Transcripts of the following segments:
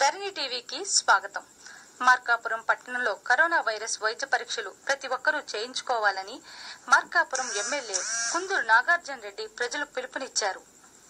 ధరణి టీవీకి స్వాగతం మార్కాపురం పట్టణంలో కరోనా వైరస్ వైద్య పరీక్షలు ప్రతి ఒక్కరూ చేయించుకోవాలని మార్కాపురం ఎమ్మెల్యే కుందూరు నాగార్జున రెడ్డి ప్రజలకు పిలుపునిచ్చారు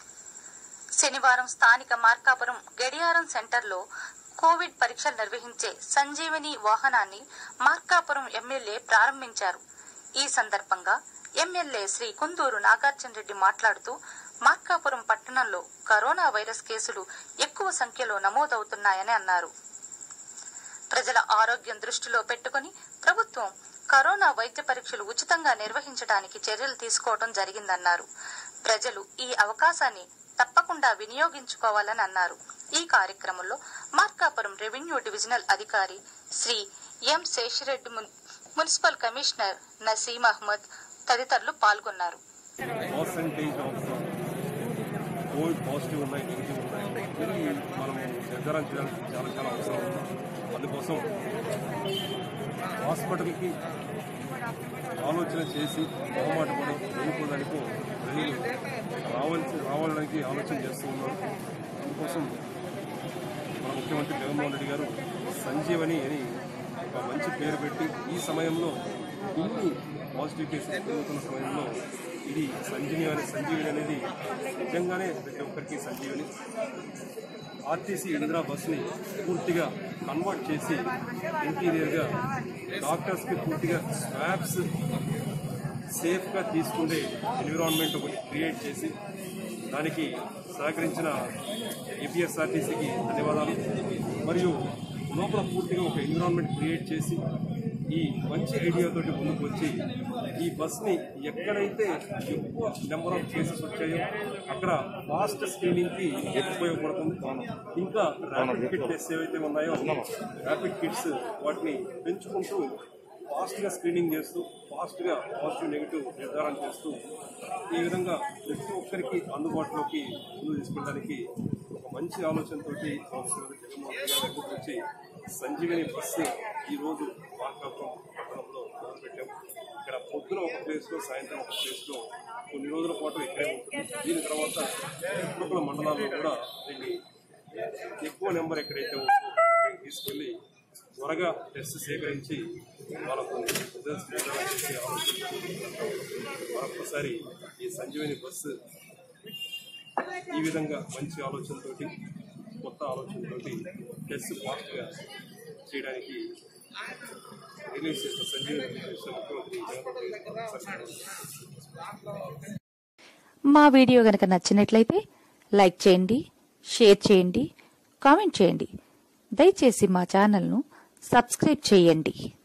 శనివారం స్థానిక మార్కాపురం గడియారం సెంటర్లో కోవిడ్ పరీక్షలు నిర్వహించే సంజీవని వాహనాన్ని మార్కాపురం ఎమ్మెల్యే ప్రారంభించారు ఈ సందర్భంగా ఎమ్మెల్యే శ్రీ కుందూరు నాగార్జున రెడ్డి మాట్లాడుతూ మార్కాపురం పట్టణంలో కరోనా వైరస్ కేసులు ఎక్కువ సంఖ్యలో నమోదవుతున్నాయని అన్నారు ప్రజల ఆరోగ్యం దృష్టిలో పెట్టుకుని ప్రభుత్వం కరోనా వైద్య పరీక్షలు ఉచితంగా నిర్వహించడానికి చర్యలు తీసుకోవడం జరిగిందన్నారు ప్రజలు ఈ అవకాశాన్ని తప్పకుండా వినియోగించుకోవాలని అన్నారు ఈ కార్యక్రమంలో మార్కాపురం రెవెన్యూ డివిజనల్ అధికారి శ్రీ ఎం శేషిరెడ్డి మున్- మున్సిపల్ కమిషనర్ నసీం అహ్మద్ తదితరులు పాల్గొన్నారు పర్సంటేజ్ ఆఫ్ కోవిడ్ పాజిటివ్ ఉన్నాయి నెగిటివ్ ఉన్నాయి ఇది మనం నిర్ధారణ చేయడానికి చాలా చాలా అవసరం ఉంది అందుకోసం హాస్పిటల్కి ఆలోచన చేసి మొహమాట పడో వెళ్ళిపోవడానికో ప్రజలు రావాల్సి రావడానికి ఆలోచన చేస్తూ ఉన్నారు అందుకోసం మన ముఖ్యమంత్రి జగన్మోహన్ రెడ్డి గారు సంజీవని అని ఒక మంచి పేరు పెట్టి ఈ సమయంలో ఇన్ని పాజిటివ్ కేసెస్ పెరుగుతున్న సమయంలో ఇది సంజీవని అనే సంజీవని అనేది నిజంగానే ప్రతి ఒక్కరికి సంజీవని ఆర్టీసీ ఇందిరా బస్ని పూర్తిగా కన్వర్ట్ చేసి ఇంటీరియర్గా డాక్టర్స్కి పూర్తిగా స్వాబ్స్ సేఫ్గా తీసుకునే ఎన్విరాన్మెంట్ ఒకటి క్రియేట్ చేసి దానికి సహకరించిన ఏపీఎస్ఆర్టీసీకి ధన్యవాదాలు మరియు లోపల పూర్తిగా ఒక ఎన్విరాన్మెంట్ క్రియేట్ చేసి ఈ మంచి ఐడియాతోటి ముందుకు వచ్చి ఈ బస్ని ఎక్కడైతే ఎక్కువ నెంబర్ ఆఫ్ కేసెస్ వచ్చాయో అక్కడ ఫాస్ట్ స్క్రీనింగ్కి ఉపయోగపడుతుంది ఇంకా ర్యాపిడ్ కిట్ టెస్ట్ ఏవైతే ఉన్నాయో ర్యాపిడ్ కిట్స్ వాటిని పెంచుకుంటూ ఫాస్ట్గా స్క్రీనింగ్ చేస్తూ ఫాస్ట్గా పాజిటివ్ నెగిటివ్ నిర్ధారణ చేస్తూ ఈ విధంగా ప్రతి ఒక్కరికి అందుబాటులోకి ముందు తీసుకెళ్ళడానికి ఒక మంచి ఆలోచనతోటి ముఖ్యమంత్రి జగన్మోహన్ రెడ్డి గారు ముందుకు వచ్చి సంజీవని బస్సు ఈరోజు మార్కాపురం పట్టణంలో మొదలుపెట్టాం ఇక్కడ పొద్దున ఒక ప్లేస్లో సాయంత్రం ఒక ప్లేస్లో కొన్ని రోజుల పాటు ఇక్కడే ఉంటుంది దీని తర్వాత చుట్టుపక్కల మండలాల్లో కూడా దీన్ని ఎక్కువ నెంబర్ ఎక్కడైతే ఉందో అక్కడికి తీసుకెళ్ళి త్వరగా టెస్ట్ సేకరించి వాళ్ళకు రిజల్ట్స్ నిర్ధారణ చేసే ఆలోచన మరొకసారి ఈ సంజీవని బస్సు ఈ విధంగా మంచి ఆలోచనతోటి కొత్త ఆలోచనతోటి టెస్ట్ ఫాస్ట్గా చేయడానికి రిలీజ్ చేసిన సంజీవని చేసిన ముఖ్యమంత్రి జగన్మోహన్ రెడ్డి గారు మా వీడియో గనక నచ్చినట్లయితే లైక్ చేయండి షేర్ చేయండి కామెంట్ చేయండి దయచేసి మా ఛానల్ను సబ్స్క్రైబ్ చేయండి